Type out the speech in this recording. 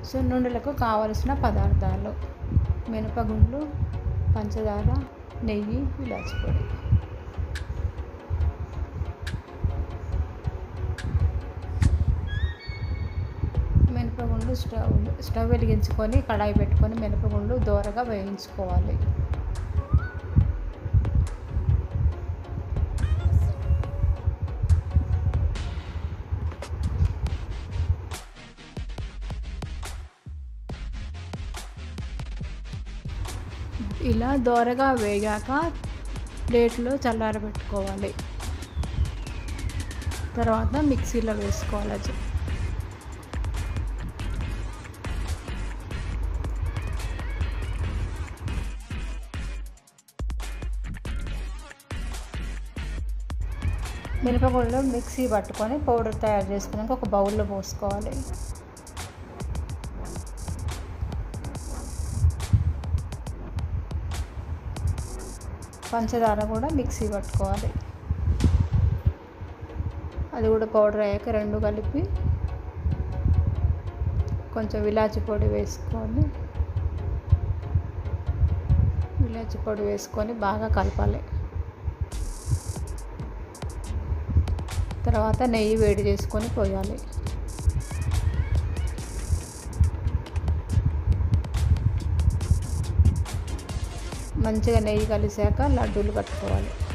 సున్నుండలకు కావలసిన పదార్థాలు మినపగుండ్లు పంచదార నెయ్యి ఇలాచి పొడి మినపగుండ్లు స్టవ్ స్టవ్ వెలిగించుకొని కడాయి పెట్టుకొని మినపగుండ్లు దోరగా వేయించుకోవాలి ఇలా దోరగా వేగాక ప్లేట్లో చల్లారబెట్టుకోవాలి తర్వాత మిక్సీలో వేసుకోవాలి అది మిరపగుళ్ళు మిక్సీ పట్టుకొని పౌడర్ తయారు చేసుకున్నాక ఒక బౌల్లో పోసుకోవాలి పంచదార కూడా మిక్సీ పట్టుకోవాలి అది కూడా పౌడర్ అయ్యాక రెండు కలిపి కొంచెం ఇలాచి పొడి వేసుకొని ఇలాచి పొడి వేసుకొని బాగా కలపాలి తర్వాత నెయ్యి వేడి చేసుకొని పోయాలి మంచిగా నెయ్యి కలిసాక లడ్డూలు కట్టుకోవాలి